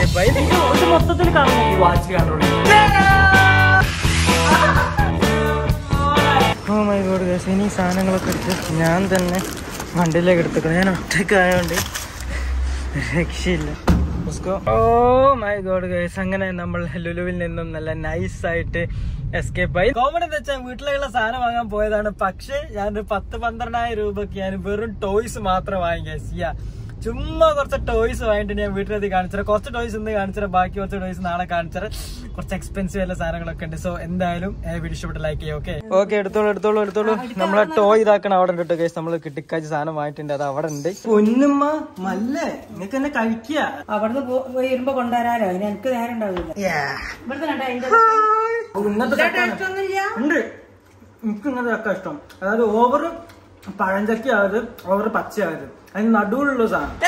Escape ആയി ഇത് ഇത് മൊത്തത്തിൽ കാണും ഈ watch control oh my god guys ഇനി ഈ സാധനങ്ങളൊക്കെ എടുത്ത് ഞാൻ തന്നെ വണ്ടിയിലേക്ക് എടുത്തേക്കണം ഞാൻ ഒറ്റയ്ക്കായോണ്ട് രക്ഷയില്ല ഓ മൈ ഗോഡ് ഗൈസ് അങ്ങനെ നമ്മൾ ലുലുവിൽ നിന്നും നല്ല നൈസ് ആയിട്ട് എസ്കേപ്പ് ആയി കോമൺ എന്ന് വെച്ചാൽ വീട്ടിലുള്ള സാധനം വാങ്ങാൻ പോയതാണ് പക്ഷേ ഞാൻ പത്ത് പന്ത്രണ്ടായിരം രൂപക്ക് ഞാൻ വെറും ടോയ്സ് മാത്രം വാങ്ങി ഗൈസ് യാ ചുമ്മാ കുറച്ച് ടോയ്സ് വാങ്ങിട്ട് ഞാൻ വീട്ടിലെത്തി കാണിച്ചത് കുറച്ച് ടോയ്സ് ഇന്ന് കാണിച്ചത് ബാക്കി കുറച്ച് ടോയ്സ് നാളെ കാണിച്ചത് കുറച്ച് എക്സ്പെൻസീവ് ആയിട്ടുള്ള സാധനങ്ങളൊക്കെ ഉണ്ട് സോ എന്തായാലും വീഡിയോ ഇഷ്ടപ്പെട്ട് ലൈക്ക് ചെയ്യാം ഓക്കെ ഓക്കെ എടുത്തോളൂ എടുത്തോളൂ എടുത്തോളൂ നമ്മളെ ടോയ് ഇതാക്കണം അവിടെ ഉണ്ട് കേസ് നമ്മൾ കിട്ടിക്കാച്ച് സാധനം വാങ്ങിയിട്ടുണ്ട് അത് അവിടെ ഉണ്ട് പൊന്നുമ്മ മല്ലേ നിങ്ങൾക്ക് എന്നെ കഴിക്കുക അവിടുന്ന് പോ- വരുമ്പോ കൊണ്ടുവരാലോ അതിന് എനിക്ക് നേരം ഉണ്ടാവില്ല ഇവിടുത്തെ കണ്ട അതിന്റെ ഇന്നത്തെ ചക്കാണ്. ഉണ്ട് എനിക്ക് ഇങ്ങനത്തെ ചക്ക ഇഷ്ടം അതായത് ഓവർ പഴഞ്ചക്ക ആയത് ഓവർ പച്ചയായത് അതിന് നടുവിലുള്ള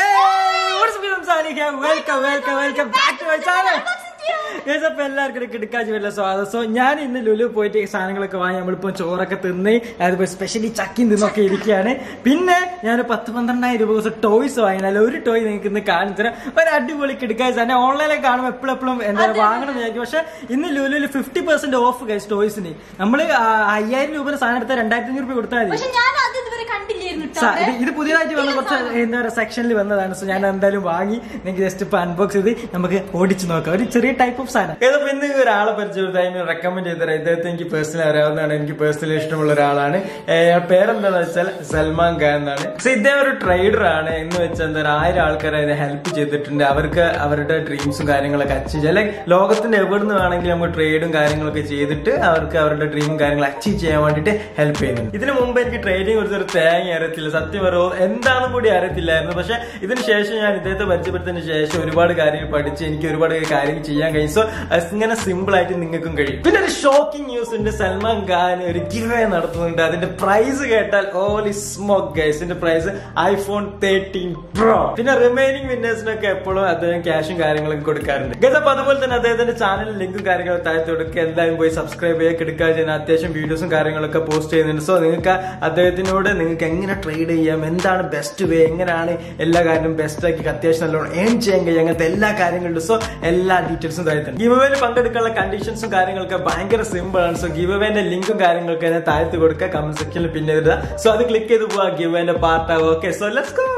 സാധനം welcome welcome welcome back to my channel അപ്പൊ എല്ലാവർക്കും കിടക്കാച്ച് വല്ല സ്വാഗതം സോ ഞാൻ ഇന്ന് ലുലു പോയിട്ട് ഈ സാധനങ്ങളൊക്കെ വാങ്ങി നമ്മളിപ്പോ ചോറൊക്കെ തിന്ന് അതുപോലെ സ്പെഷ്യലി ചക്കിയും തിന്നൊക്കെ ഇരിക്കുകയാണ് പിന്നെ ഞാൻ പത്ത് പന്ത്രണ്ടായിരം രൂപ ദിവസം ടോയ്സ് വാങ്ങിയാൽ ഒരു ടോയ് നിങ്ങൾക്ക് ഇന്ന് കാണിച്ചു തരാം ഒരു അടിപൊളി കിടക്കാച്ച് തന്നെ ഓൺലൈനിൽ കാണുമ്പോൾ എപ്പോഴും എപ്പോഴും എന്താ വാങ്ങണം എന്ന് വിചാരിക്കും പക്ഷെ ഇന്ന് ലുലുവിൽ ഫിഫ്റ്റി പെർസെന്റ് ഓഫ് ഗൈസ് ടോയ്സിന് നമ്മൾ അയ്യായിരം രൂപ സാധനം എടുത്താൽ രണ്ടായിരത്തി അഞ്ഞൂറ് രൂപ കൊടുത്താൽ മതി പക്ഷെ ഞാൻ അത് ഇതുവരെ കണ്ടില്ലായിരുന്നു സ- ഇത് ഇത് പുതിയതായിട്ട് വന്ന കുറച്ച് എന്താ പറയുക സെക്ഷനിൽ വന്നതാണ് സോ ഞാൻ എന്തായാലും വാങ്ങി നിങ്ങൾക്ക് ജസ്റ്റ് ഇപ്പൊ അൺബോക്സ് ചെയ്ത് നമുക്ക് ഓടിച്ചു നോക്കാം ഒരു ചെറിയ ടൈപ്പ് ഓഫ് സാധനം ഏതപ്പോ ഇന്ന് ഒരാളെ പരിചയപ്പെടുത്താൻ അതിന് റെക്കമെൻഡ് ചെയ്തത് ഇദ്ദേഹത്തെ എനിക്ക് പേഴ്സണലി അറിയാവുന്നതാണ് എനിക്ക് പേഴ്സണലി ഇഷ്ടമുള്ള ഒരാളാണ് ഏഹ് പേരെന്താണെന്ന് വെച്ചാൽ സൽമാൻ ഖാൻ എന്നാണ് സോ ഇദ്ദേഹം ഒരു ട്രേഡർ ആണ് എന്ന് വെച്ചാൽ എന്താ പറയുക ആയിരം ആൾക്കാരെ അതിനെ ഹെൽപ്പ് ചെയ്തിട്ടുണ്ട് അവർക്ക് അവരുടെ ഡ്രീംസും കാര്യങ്ങളൊക്കെ അച്ചീവ് ചെയ്യാൻ ലൈക്ക് ലോകത്തിന്റെ എവിടെ നിന്ന് വേണമെങ്കിലും നമുക്ക് ട്രേഡും കാര്യങ്ങളൊക്കെ ചെയ്തിട്ട് അവർക്ക് അവരുടെ ഡ്രീമും കാര്യങ്ങളും അച്ചീവ് ചെയ്യാൻ വേണ്ടിയിട്ട് ഹെൽപ്പ് ചെയ്യുന്നുണ്ട് ഇതിനു മുമ്പ് എനിക്ക് ട്രേഡിനെ കുറിച്ച് ഒരു തേങ്ങ അറിയത്തില്ല സത്യം പറയോ എന്താണെന്ന് കൂടി അറിയത്തില്ലായിരുന്നു പക്ഷെ ഇതിന് ശേഷം ഞാൻ ഇദ്ദേഹത്തെ പരിചയപ്പെടുത്തതിന് ശേഷം ഒരുപാട് കാര്യങ്ങൾ പഠിച്ച് എനിക്ക് ഒരുപാട് കാര്യങ്ങൾ ചെയ്യാൻ കഴിയും സോ ഇങ്ങനെ സിമ്പിൾ ആയിട്ട് നിങ്ങൾക്കും കഴിയും പിന്നെ ഒരു ഷോക്കിംഗ് ന്യൂസ് ഉണ്ട് സൽമാൻ ഖാൻ ഒരു ഗിവേ നടത്തുന്നുണ്ട് അതിന്റെ പ്രൈസ് കേട്ടാൽ ഓലി സ്മോക്ക് ഗൈസ് ഇതിന്റെ പ്രൈസ് ഐഫോൺ തേർട്ടീൻ പ്രോ പിന്നെ റിമൈനിങ് വിന്നേഴ്സിനൊക്കെ എപ്പോഴും അദ്ദേഹം ക്യാഷും കാര്യങ്ങളും കൊടുക്കാറുണ്ട് ഗൈസ് അപ്പൊ അതുപോലെ തന്നെ അദ്ദേഹത്തിന്റെ ചാനൽ ലിങ്കും കാര്യങ്ങളും താഴത്ത് കൊടുക്കുക എന്തായാലും പോയി സബ്സ്ക്രൈബ് ചെയ്യുക കിടക്കുക ചെയ്യുന്ന അത്യാവശ്യം വീഡിയോസും കാര്യങ്ങളൊക്കെ പോസ്റ്റ് ചെയ്യുന്നുണ്ട് സോ നിങ്ങൾക്ക് അദ്ദേഹത്തിനോട് നിങ്ങൾക്ക് എങ്ങനെ ട്രേഡ് ചെയ്യാം എന്താണ് ബെസ്റ്റ് വേ എങ്ങനെയാണ് എല്ലാ കാര്യവും ബെസ്റ്റ് ആക്കി അത്യാവശ്യം നല്ലോണം ഏൺ ചെയ്യാൻ കഴിയും അങ്ങനത്തെ എല്ലാ കാര്യങ്ങളിലും സോ എല്ലാ ഡീറ്റെയിൽസും താഴത്തുണ്ട് ഗിവ് അവേയിൽ പങ്കെടുക്കാനുള്ള കണ്ടീഷൻസും കാര്യങ്ങളൊക്കെ ഭയങ്കര സിമ്പിൾ ആണ് സോ ഗിവ് അവേന്റെ ലിങ്കും കാര്യങ്ങളൊക്കെ ഞാൻ താഴത്ത് കൊടുക്കുക കമന്റ് സെക്ഷനിൽ പിന്നെ ഇടുക സോ അത് ക്ലിക്ക് ചെയ്ത് പോവാ ഗിവ് അവേന്റെ പാർട്ട് ആവും okay so let's go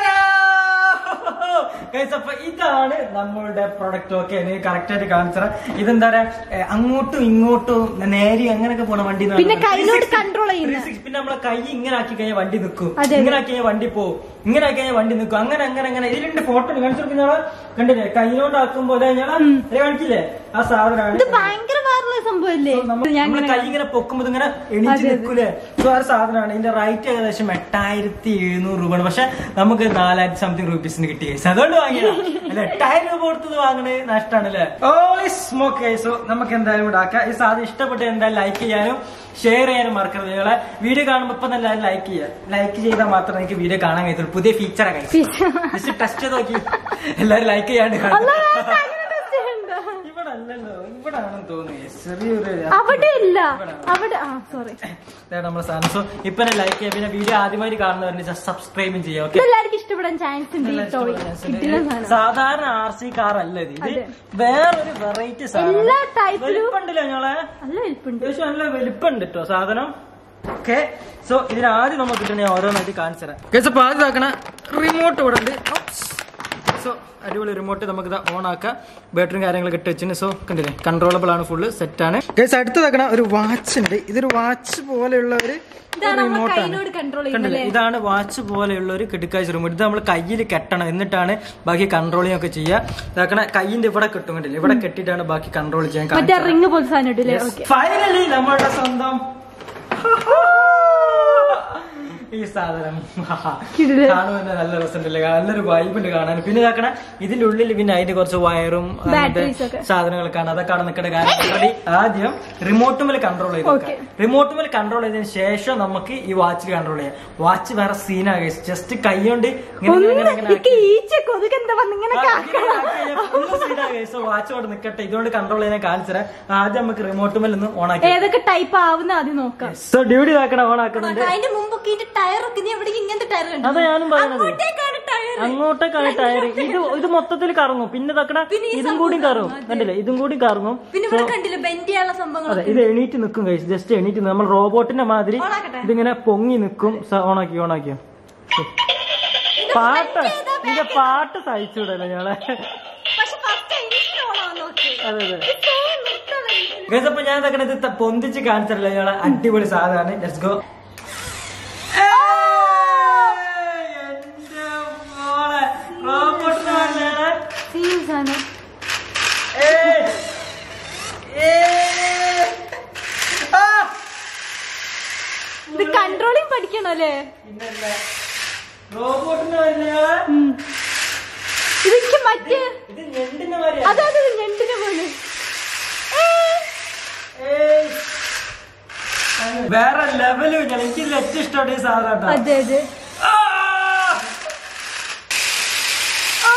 guys അപ്പൊ ഇതാണ് നമ്മളുടെ പ്രൊഡക്റ്റ് ഓക്കെ നിങ്ങൾക്ക് കറക്റ്റ് ആയിട്ട് കാണിച്ചറ ഇതെന്താ പറയാ ഏ, അങ്ങോട്ടും ഇങ്ങോട്ടും നേരി അങ്ങനെയൊക്കെ പോണ വണ്ടി എന്ന് പിന്നെ പറയുന്നത്. കൈയിലോട്ട് 360 control ചെയ്യുന്ന. 360 പിന്നെ നമ്മളെ കൈ ഇങ്ങനെ ആക്കി കഴിഞ്ഞാൽ വണ്ടി നിൽക്കും അതെ. ഇങ്ങനെ ആക്കി കഴിഞ്ഞാൽ വണ്ടി പോകും ഇങ്ങനെ ആക്കി കഴിഞ്ഞാൽ വണ്ടി നിൽക്കും അങ്ങനെ അങ്ങനെ അങ്ങനെ ഇതിലുണ്ട് ഫോട്ടോ കാണിച്ചു കൊടുക്കുന്നയാളെ കണ്ടില്ലേ കൈയിലോട്ട് ആക്കുമ്പോ ഞാളെ കാണിക്കില്ലേ ആ സാധനമാണ് ഇത് ഭയങ്കര വേറുള്ള സംഭവല്ലേ ഞാൻ നമ്മള് കൈ ഇങ്ങനെ പൊക്കുമ്പോ ഇങ്ങനെ എണീച്ച് നിൽക്കൂലേ സോ ആ ഒരു സാധനമാണ് ഇതിന്റെ റേറ്റ് ഏകദേശം എട്ടായിരത്തി എഴുന്നൂറ് രൂപയാണ് പക്ഷെ നമുക്ക് നാലായിരത്തി സംതിങ് റുപ്പീസിന് കിട്ടി കേസ് അതുകൊണ്ട് വാങ്ങിയതാ അല്ല എട്ടായിരം രൂപ കൊടുത്തത് വാങ്ങണത് നഷ്ടമാണ് അല്ലേ ഓ സ്മോക്ക് സോ നമുക്ക് എന്തായാലും ഇവിടെ ആക്കാം ഈ സാധനം ഇഷ്ടപ്പെട്ട് എന്തായാലും ലൈക്ക് ചെയ്യാനും ഷെയർ ചെയ്യാനും മറക്കരുത് നിങ്ങളെ വീഡിയോ കാണുമ്പോൾ ഇപ്പൊ തന്നെ ലൈക്ക് ചെയ്യുക ലൈക്ക് ചെയ്താൽ മാത്രമേ എനിക്ക് വീഡിയോ കാണാൻ കഴിയത്തുള്ളൂ പുതിയ ഫീച്ചറാണ് ജസ്റ്റ് ടെസ്റ്റ് ചെയ്ത് നോക്കി എല്ലാവരും ലൈക്ക് ചെയ്യാണ്ട് കാണും ഇവിടെ അല്ലല്ലോ ഇവിടെ ആണെന്ന് തോന്നുന്നു ചെറിയൊരു അവിടെ ഇല്ല അവിടെ ആ സോറി ഇതാണ് നമ്മുടെ സാധനം സോ ഇപ്പൊ തന്നെ ലൈക്ക് ചെയ്യാം പിന്നെ വീഡിയോ ആദ്യമായിട്ട് കാണുന്നവരുടെ ജസ്റ്റ് സബ്സ്ക്രൈബും ചെയ്യാം ഓക്കെ എല്ലാവർക്കും ഇഷ്ടപ്പെടാൻ ചാൻസ് ഉണ്ട് ഈ ടോയ് കിട്ടില്ല സാധനം സാധാരണ ആർ സി കാർ അല്ല ഇത് ഇത് അതെ. വേറൊരു വെറൈറ്റി സാധനം എല്ലാ ടൈപ്പിലും വലിപ്പമുണ്ടല്ലോ ഞങ്ങളെ നല്ല എളുപ്പുണ്ട് അത്യാവശ്യം നല്ല വലിപ്പമുണ്ട് കേട്ടോ സാധനം ഓക്കെ സോ ഇതിന് ആദ്യം നമുക്ക് കിട്ടണേ ഓരോന്നായിട്ട് കാണിച്ചു തരാം കേസ് അപ്പൊ ആദ്യം ഇതാക്കണ റിമോട്ട് ഇവിടെ ഉണ്ട് സോ അടിപൊളി റിമോട്ട് നമുക്ക് ഇത് ഓൺ ആക്കാം ബാറ്ററിയും കാര്യങ്ങളൊക്കെ ഇട്ട് വെച്ചിന് സോ കണ്ടില്ലേ കൺട്രോളബിൾ ആണ് ഫുള്ള് സെറ്റ് ആണ് കേസ് അടുത്ത് വെക്കണ ഒരു വാച്ച് ഉണ്ട് ഇതൊരു വാച്ച് പോലെയുള്ള ഒരു ഇതാണ് നമ്മൾ റിമോട്ട് ആണ് കയ്യിലോട് കൺട്രോൾ കണ്ടില്ലേ ചെയ്യുന്നത് ഇതാണ് വാച്ച് പോലെയുള്ള ഒരു കിടക്കാഴ്ച റിമോട്ട് ഇത് നമ്മൾ കയ്യിൽ കെട്ടണം എന്നിട്ടാണ് ബാക്കി കൺട്രോളിംഗ് ഒക്കെ ചെയ്യുക ഇതാക്കണ കയ്യിന്റെ ഇവിടെ കെട്ടും കണ്ടില്ലേ ഇവിടെ കെട്ടിയിട്ടാണ് ബാക്കി കൺട്രോൾ ചെയ്യാൻ മറ്റേ റിങ് പോലെ സാധനം ഇട്ടില്ലേ ഓക്കെ ഫൈനലി നമ്മളുടെ സ്വന്തം ഈ സാധനം കിടിലൻ. കാണുമെന്ന് നല്ല രസമുണ്ടല്ലേ നല്ലൊരു വൈബ് ഉണ്ട് കാണാൻ പിന്നെ ഇതാക്കണ ഇതിന്റെ ഉള്ളിൽ പിന്നെ അതിന്റെ കുറച്ച് വയറും അങ്ങനത്തെ Batteries ഒക്കെ. സാധനങ്ങളൊക്കെയാണ് അതൊക്കെയാണ് നിൽക്കേണ്ട കാര്യം ഓൾറെഡി ആദ്യം റിമോട്ടുമേൽ കൺട്രോൾ ചെയ്ത് Okay. റിമോട്ടുമേൽ കൺട്രോൾ ചെയ്തതിന് ശേഷം നമുക്ക് ഈ വാച്ചിൽ കൺട്രോൾ ചെയ്യാം വാച്ച് വേറെ സീനാകെ ജസ്റ്റ് കൈകൊണ്ട് ഇങ്ങനെ ഇങ്ങനെ ഇങ്ങനെ ഇങ്ങനെ എനിക്ക് ഈച്ച കൊതുക് എന്താ വന്ന് ഇങ്ങനെ വാച്ച് കൊണ്ട് നിക്കട്ടെ ഇതുകൊണ്ട് കൺട്രോൾ ചെയ്യാൻ കാണിച്ചുതരാം ആദ്യം നമുക്ക് റിമോട്ടുമേൽ ഒന്ന് ഓൺ ആക്കി ഏതൊക്കെ ടൈപ്പ് ആവുന്ന ആദ്യം നോക്കാം സോ ഡ്യൂട്ടി ആക്കണം ഓൺ ആക്കുന്നുണ്ട് അതിന്റെ മുമ്പൊക്കെ ഇതിന്റെ ടയർ ഒക്കെ നീ എവിടെ ഇങ്ങനത്തെ ടയർ അതാ ഞാനും പറയുന്നത് അങ്ങോട്ടേക്കാണ് ടയർ അങ്ങോട്ടേക്കാണ് ടയർ ഇത് ഇത് മൊത്തത്തിൽ കറങ്ങും പിന്നെ തക്കട ഇതും കൂടി കറങ്ങും കണ്ടില്ലേ ഇതും കൂടി കറങ്ങും പിന്നെ ഇവിടെ കണ്ടില്ല ബെൻഡ് ചെയ്യാനുള്ള സംഭവങ്ങൾ അതെ ഇത് എണീറ്റ് നിൽക്കും കഴിച്ച് ജസ്റ്റ് എണീറ്റ് നിക്കും. നമ്മൾ റോബോട്ടിന്റെ മാതിരി ഇതിങ്ങനെ പൊങ്ങി നിൽക്കും സ- ഓണാക്കി ഓണാക്കിയോ പാട്ട് ഇതിന്റെ പാട്ട് സഹിച്ചുവിടല്ലോ ഞങ്ങളെ പക്ഷെ ഫസ്റ്റ് ഇൻസ്റ്റോളാന്ന് നോക്കി അതെ അതെ ഗൈസ് അപ്പൊ ഞാൻ ഇതൊക്കെ ഇത് ത- പൊന്തിച്ച് കാണിച്ചല്ലോ ഞങ്ങളെ അടിപൊളി സാധനമാണ് ലെറ്റ്സ് ഗോ സീരിയസ് ആണ് ഇത് കൺട്രോളിങ് പഠിക്കണം അല്ലേ റോബോട്ടിന്റെ വല്യകളെ ഉം. ഇത് എനിക്ക് മറ്റേ ഇത് ഞെണ്ടിന്റെ മാതിരിയാ. അതെ അതെ ഞെണ്ടിനെ പോലെ ഏയ്. വേറെ ലെവല് ഞാൻ എനിക്ക് ഇതിൽ ഏറ്റവും ഇഷ്ടപ്പെട്ട ഈ സാധനം കേട്ടോ അതെ അതെ ആ! ആ.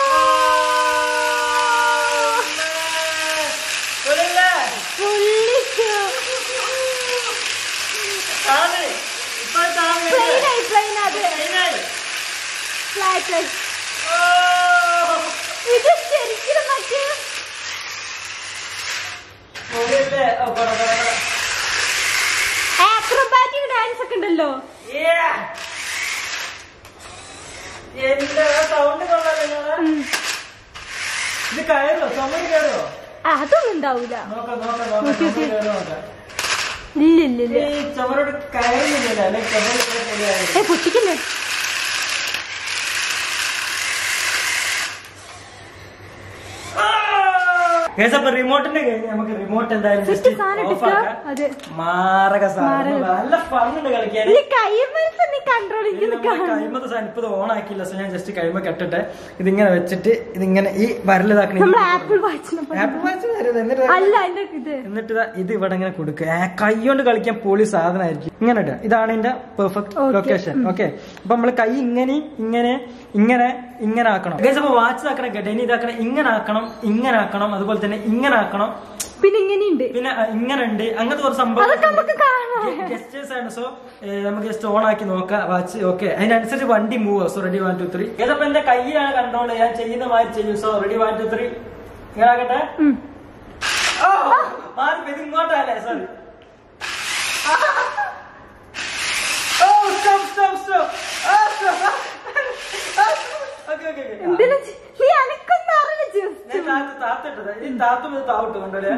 ഒരില്ലേ? പൊള്ളിച്ചു. താഴെ. ഇപ്പൊ താഴെ. Plain ആയി, plain അതെ. ഇതിനായി. Flat ആയി. ഓ! ഇത് ശരിക്കും മറ്റേ ഒരില്ലേ? ഓ, പറ, പറ, പറ. ആക്രോബാറ്റിക് ഡാൻസ് ഒക്കെ ഉണ്ടല്ലോ Yeah. എന്താ സൗണ്ട് കൊള്ളാലോ നിങ്ങളെ? ഉം. ഇത് കയറോ ചുമര് കയറോ ആ, അതൊന്നും ഉണ്ടാവൂല നോക്കാം നോക്കാം നോക്കാം നോക്കി, ചുമര് നോക്കി. കയറോ നോക്കാം ഇല്ല ഇല്ല ഇല്ല ഈ ചുമരോട് കയറുന്നില്ല അല്ലെ ചുമര് കയറിയായിരുന്നു ഏ പൊട്ടിക്കല്ലേ Guys, അപ്പൊ റിമോട്ടിന്റെ കഴിഞ്ഞ് നമുക്ക് റിമോട്ട് എന്തായാലും സെറ്റ് just സാധനം off എടുക്കുക ആക്കാം. അതെ മാരക സാധനം മാരക. നല്ല ഫണ്ണുണ്ട് കളിക്കാൻ നീ കൈമൽസ് നീ കൺട്രോളിങ് കൈമത്തെ സാധനം ഇപ്പൊ ഓൺ ആക്കിയില്ല സോ ഞാൻ ജസ്റ്റ് കൈമ കെട്ടിട്ട് ഇതിങ്ങനെ വെച്ചിട്ട് ഇതിങ്ങനെ ഈ വരലിതാക്കണ നമ്മൾ ആപ്പിൾ വാച്ചിനെ ആപ്പിൾ വാച്ച് വരരുത് എന്നിട്ട് അല്ല അതിന്റെ ഇത് എന്നിട്ട് ദാ ഇത് ഇവിടെ ഇങ്ങനെ കൊടുക്കുക ആ, കൈ കൊണ്ട് കളിക്കാൻ പൊളി സാധനമായിരിക്കും ഇങ്ങനെ ഇടുക ഇതാണ് ഇതിന്റെ പെർഫെക്റ്റ് Okay. ലൊക്കേഷൻ ഓക്കെ അപ്പൊ നമ്മള് കൈ ഇങ്ങനെ ഇങ്ങനെ ഇങ്ങനെ ഇങ്ങനെ ആക്കണം ഗൈസ് അപ്പൊ വാച്ച് ഇതാക്കണം കേട്ടോ ഇനി ഇതാക്കണം ഇങ്ങനെ ആക്കണം ഇങ്ങനെ ആക്കണം അതുപോലെ തന്നെ ഇങ്ങനെ ആക്കണം പിന്നെ ഇങ്ങനെയുണ്ട് പിന്നെ ആ, ഇങ്ങനെ ഉണ്ട് അങ്ങനത്തെ ഒരു സംഭവം അതൊക്കെ നമുക്ക് കാണാം ഗസ്റ്റേഴ്സ് ആണ് സോ നമുക്ക് ജസ്റ്റ് ഓൺ ആക്കി നോക്കാം വാച്ച് ഓക്കെ അതിനനുസരിച്ച് വണ്ടി move so ready one two three ഏതപ്പോ എന്റെ കയ്യിലാണ് കൺട്രോൾ ഞാൻ ചെയ്യുന്ന മാതിരി ചെയ്യും so ready one two three ഇങ്ങനെ ആക്കട്ടെ ഉം. ഓ, മാറി ഇത് ഇങ്ങോട്ടല്ലേ സോറി ഓ stop stop stop okay okay okay എന്തിനാ ചെ- നീ അനക്കൊന്നും അറിയില്ല ഞാൻ താത്ത് താത്തിട്ടത് ഈ താത്തും ഇത് താവിട്ടു കണ്ടല്ലേ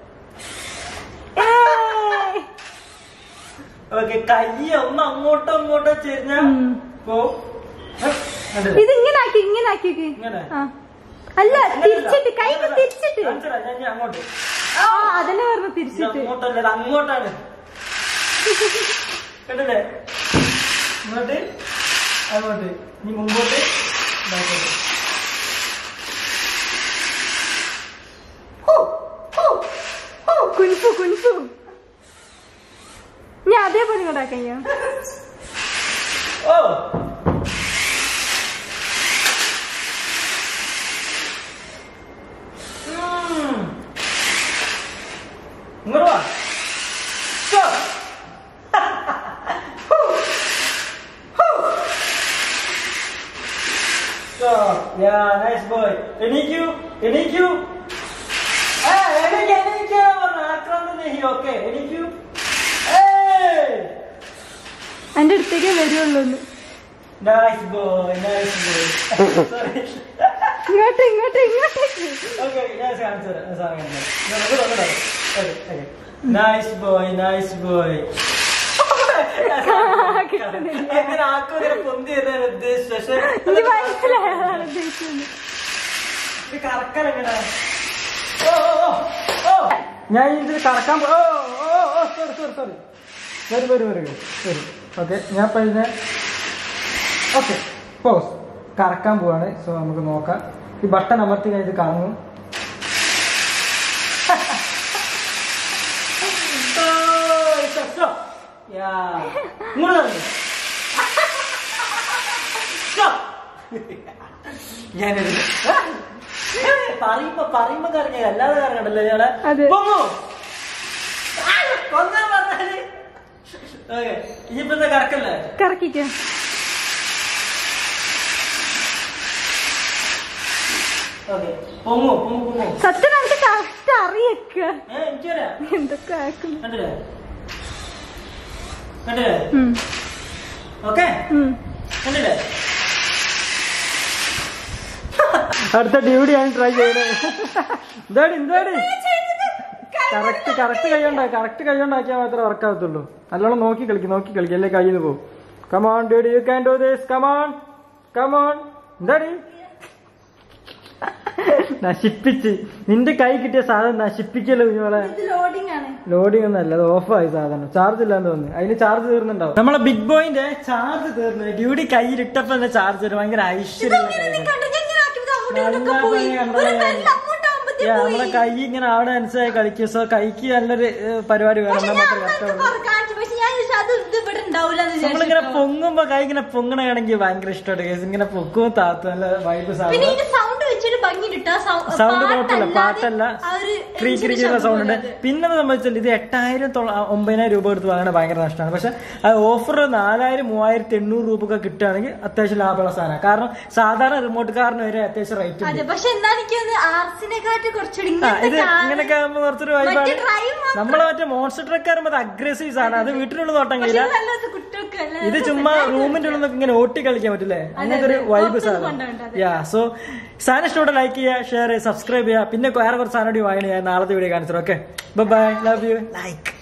ഏയ്. ഓക്കെ കൈ ഒന്ന് അങ്ങോട്ടോ ഇങ്ങോട്ടോ ചെരിഞ്ഞാ ഉം. പോ ഹ്, കണ്ടില്ലേ? ഇത് ഇങ്ങനെ ആക്കി ഇങ്ങനെ ആക്കിയൊക്കെ ഇങ്ങനെ? ആ അല്ല അങ്ങനെയല്ല. തിരിച്ചിട്ട് കൈ തിരിച്ചിട്ട് കാണിച്ചുതരാം, ഞാൻ ഞാൻ അങ്ങോട്ട് ആ അതന്നെ പറഞ്ഞു ഇത് തിരിച്ചിട്ട് അങ്ങോട്ടല്ല ഇത് അങ്ങോട്ടാണ് കണ്ടില്ലേ ഇങ്ങോട്ട് അങ്ങോട്ട് ഇനി മുമ്പോട്ട് ബാക്കോട്ട് കുൻഫു കുൻഫു ഞാൻ അതേപോലെ ഇങ്ങോട്ടാക്കാം ഞാൻ ഓ ഉം. ഇങ്ങോട്ട് വാ Stop. ഹൂ. ഹൂ. Stop. Yeah, nice boy. എണീക്കൂ എണീക്കൂ ആ, എണീക്ക്, എണീക്ക് പറഞ്ഞ ആക്രാന്തം നെഹി ഓക്കെ എണീക്കൂ ഏയ് എന്റെ അടുത്തേക്കേ വരുള്ളൂ ഒന്ന്. Nice boy, nice boy. Sorry. ഇങ്ങോട്ട് ഇങ്ങോട്ട് ഇങ്ങോട്ടേക്ക് Okay, ഞാൻ കാണിച്ചു തരാം. ഞാൻ സാധനം കാണിച്ചു തരാം. ഞാൻ അങ്ങോട്ട് വന്നിട്ടോ. Okay, okay. Nice boy, nice boy. എങ്ങനെ ആക്കും ഇങ്ങനെ പൊന്തി വരുന്നതാണ് ഉദ്ദേശിച്ചത് പക്ഷെ എനിക്ക് മനസ്സിലായി അതാണ് ഉദ്ദേശിച്ചത് ഇത് കറക്കാൻ എങ്ങനെ ഓ ഓ, ഓ ഓ ഞാൻ ഇതിൽ കറക്കാൻ പോ- ഓ ഓ ഓ സോറി സോറി സോറി വരും വരും വരും വരും ഓക്കെ ഞാൻ ഇപ്പൊ ഇതിനെ ഓക്കെ പോസ് കറക്കാൻ പോവാണ് സോ നമുക്ക് നോക്കാം ഈ ബട്ടൺ അമർത്തി ഞാൻ ഇത് കറങ്ങും ഓ, stop, stop. Yeah. ഇങ്ങോട്ട് വരൂ. Stop. ഞാനെടുത്തു പറയുമ്പോ പറയുമ്പോ കറങ്ങി അല്ലാതെ കറങ്ങണ്ടല്ലോ ഞങ്ങളെ അതെ. പൊങ്ങു കൊന്നാ പറഞ്ഞാല് ഓക്കെ ഇനിയിപ്പോ എന്താ കറക്കല്ലേ കറക്കിക്കോ ഓക്കെ പൊങ്ങോ പൊങ്ങു പൊങ്ങോ സത്യം നമുക്ക് കറക്റ്റ് അറിയക്ക ഏ എനിക്കറിയാം എന്തൊക്കെ ആക്കുന്നു കണ്ടില്ലേ കണ്ടില്ലേ ഉം. ഓക്കെ ഉം. കണ്ടില്ലേ അടുത്ത ഡ്യൂട്ടി ഞാൻ ട്രൈ ചെയ്യണേ എന്താടി എന്താടി കറക്റ്റ് കറക്റ്റ് കൈയുണ്ടാ കറക്റ്റ് കൈയുണ്ടാക്കിയാൽ മാത്രമേ വർക്ക് ആവത്തുള്ളൂ നല്ലോണം നോക്കി കളിക്കും നോക്കി കളിക്കും അല്ലേ കയ്യിൽ നിന്ന് പോകും come on dude you can do this come on come on എന്താടി നശിപ്പിച്ച് നിന്റെ കൈ കിട്ടിയ സാധനം നശിപ്പിക്കല്ലോ കുഞ്ഞോളെ ഇത് ലോഡിംഗ് ആണ് ലോഡിംഗ് ഒന്നും അല്ല അത് ഓഫായി സാധനം ചാർജ് ഇല്ലാന്ന് തോന്നുന്നു അതിന് ചാർജ് തീർന്നുണ്ടാവും നമ്മളെ ബിഗ് ബോയിന്റെ ചാർജ് തീർന്നു ഡ്യൂട്ടി കയ്യിലിട്ടപ്പോ തന്നെ ചാർജ് തരും ഭയങ്കര ഐശ്വര്യമുള്ള കൈ നല്ല ഭംഗി കണ്ടോളാം ഞാൻ. Yeah, നമ്മളെ കൈ ഇങ്ങനെ അവിടെ അനുസരിച്ച് കളിക്കും സോ കൈക്ക് നല്ലൊരു ഏഹ്, പരിപാടി വേണം എന്നാൽ മാത്രമേ കഷ്ടമുള്ളൂ പക്ഷെ ഞാൻ ചോദിച്ചു അത് ഇത് ഇവിടെ ഉണ്ടാവില്ല നമ്മളിങ്ങനെ പൊങ്ങുമ്പോ കൈ ഇങ്ങനെ പൊങ്ങണയാണെങ്കിൽ ഭയങ്കര ഇഷ്ടമാണ് കേസ് ഇങ്ങനെ പൊക്കും താത്തും നല്ല വൈബ് പിന്നെ സാധനം ഇതിന്റെ സൗണ്ട് വെച്ചിട്ട് ഭംഗിട്ടാ സൗണ്ട് കുഴപ്പമില്ല പാട്ടല്ല ക്രീ ക്രീക്കുന്ന സൗണ്ട് ഉണ്ട് ഉണ്ട് പിന്നെ സംബന്ധിച്ചാൽ ഇത് എട്ടായിരം തൊള്ള- ഒമ്പതിനായിരം രൂപ എടുത്ത് വാങ്ങണ ഭയങ്കര നഷ്ടമാണ് പക്ഷെ ആ ഓഫർ നാലായിരം മൂവായിരത്തി എണ്ണൂറ് രൂപ ഒക്കെ കിട്ടുകയാണെങ്കിൽ അത്യാവശ്യം ലാഭമുള്ള സാധനമാണ് കാരണം സാധാരണ റിമോട്ട് കാറിന് വരെ അത്യാവശ്യം റേറ്റ് ഉണ്ട് അതെ പക്ഷെ എന്താ എനിക്ക് ആർസിനെക്കാട്ടി കുറച്ചുകൂടി ആ ഇത് ഇങ്ങനത്തെ car- ഇങ്ങനെയൊക്കെ ആകുമ്പോ കുറച്ചൊരു മറ്റേ വൈബാണ് drive മാത്രം- നമ്മളെ മറ്റേ മോൺസ്റ്റർ ട്രക്ക് ആകുമ്പോൾ അഗ്രസീവ് സാധനം അത് വീട്ടിനുള്ളിൽ നോട്ടം പക്ഷെ കഴിയില്ല ഇത് നല്ലത് കുട്ടികൾക്ക് നല്ല ഇത് ചുമ്മാ റൂമിന്റെ ഉള്ളിൽ നിന്നൊക്കെ ഇങ്ങനെ ഓട്ടി കളിക്കാൻ പറ്റില്ലേ അങ്ങനത്തെ ഒരു വൈബ് പുറത്തുനിന്ന് സാധനം കൊണ്ടുപോകണ്ട, യാ സോ സാധനം ഇഷ്ടോടെ ലൈക്ക് ചെയ്യുക ഷെയർ ചെയ്യുക സബ്സ്ക്രൈബ് ചെയ്യുക പിന്നെ വേറെ കുറച്ച് സാധനം കൂടി വാങ്ങണ ഞാൻ നാളത്തെ വീഡിയോ കാണിച്ചു okay bye love you like